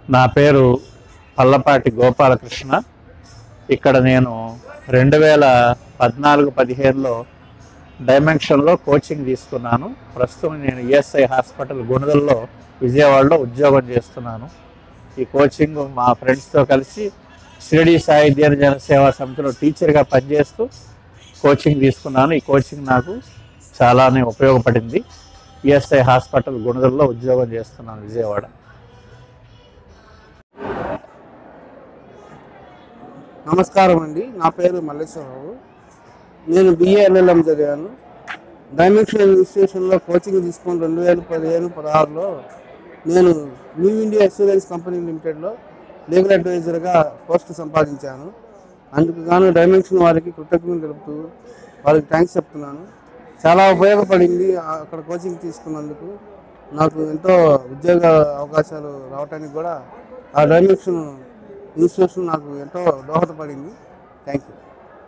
నా పేరు పల్లపాటి గోపాలకృష్ణ ఇక్కడ నేను రెండు వేల పద్నాలుగు పదిహేనులో డైమెన్షన్లో కోచింగ్ తీసుకున్నాను ప్రస్తుతం నేను ఈఎస్ఐ హాస్పిటల్ గుణదల్లో విజయవాడలో ఉద్యోగం చేస్తున్నాను ఈ కోచింగ్ మా ఫ్రెండ్స్తో కలిసి షిరిడి సాయి దీన జనసేవా సమితిలో టీచర్గా పనిచేస్తూ కోచింగ్ తీసుకున్నాను ఈ కోచింగ్ నాకు చాలానే ఉపయోగపడింది ఈఎస్ఐ హాస్పిటల్ గుణదల్లో ఉద్యోగం చేస్తున్నాను విజయవాడ నమస్కారం అండి నా పేరు మల్లేశ్వరరావు నేను బిఏ ఎల్ఎల్ఎం చదివాను డైమెన్షన్ ఇన్స్టిట్యూషన్లో కోచింగ్ తీసుకొని రెండు వేల పదిహేను పదహారులో నేను న్యూ ఇండియా ఇన్సూరెన్స్ కంపెనీ లిమిటెడ్లో లీగల్ అడ్వైజర్గా పోస్ట్ సంపాదించాను అందుకు గాను డైమెన్షన్ వారికి కృతజ్ఞతలు తెలుపుతూ వాళ్ళకి థ్యాంక్స్ చెప్తున్నాను చాలా ఉపయోగపడింది ఆ- అక్కడ కోచింగ్ తీసుకున్నందుకు నాకు ఎంతో ఉద్యోగ అవకాశాలు రావడానికి కూడా ఆ డైమెన్షన్ ఇన్స్టిట్యూషన్ నాకు ఎంతో దోహదపడింది థ్యాంక్ యూ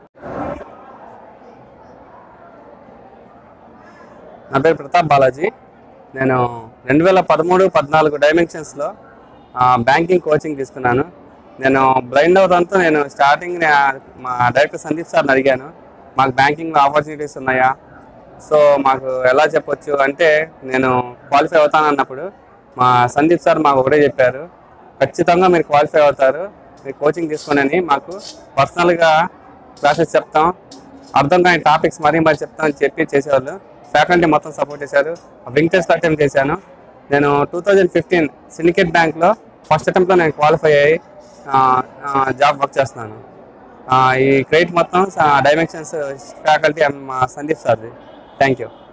నా పేరు ప్రతాప్ బాలాజీ నేను రెండు వేల పదమూడు పద్నాలుగు డైమెన్షన్స్లో బ్యాంకింగ్ కోచింగ్ తీసుకున్నాను నేను బ్లైండ్ అవడంతో నేను స్టార్టింగ్ నే- మా డైరెక్టర్ సందీప్ సార్ని అడిగాను మాకు బ్యాంకింగ్లో ఆపర్చునిటీస్ ఉన్నాయా సో మాకు ఎలా చెప్పొచ్చు అంటే నేను క్వాలిఫై అవుతానన్నప్పుడు మా సందీప్ సార్ మాకు ఒకటే చెప్పారు ఖచ్చితంగా మీరు క్వాలిఫై అవుతారు మీరు కోచింగ్ తీసుకుని మాకు పర్సనల్గా క్లాసెస్ చెప్తాం అర్థం కాని టాపిక్స్ మరీ మరి చెప్తామని చెప్పి చేసేవాళ్ళు ఫ్యాకల్టీ మొత్తం సపోర్ట్ చేశారు వింగ్ టెస్ట్ అటెంప్ట్ చేశాను నేను టూ థౌజండ్ ఫిఫ్టీన్ సిండికేట్ బ్యాంక్లో ఫస్ట్ అటెంప్ట్లో నేను క్వాలిఫై అయ్యి జాబ్ వర్క్ చేస్తున్నాను ఆ, ఈ క్రెడిట్ మొత్తం డైమెన్షన్స్ ఫ్యాకల్టీ మా సందీప్ సార్ది థ్యాంక్ యూ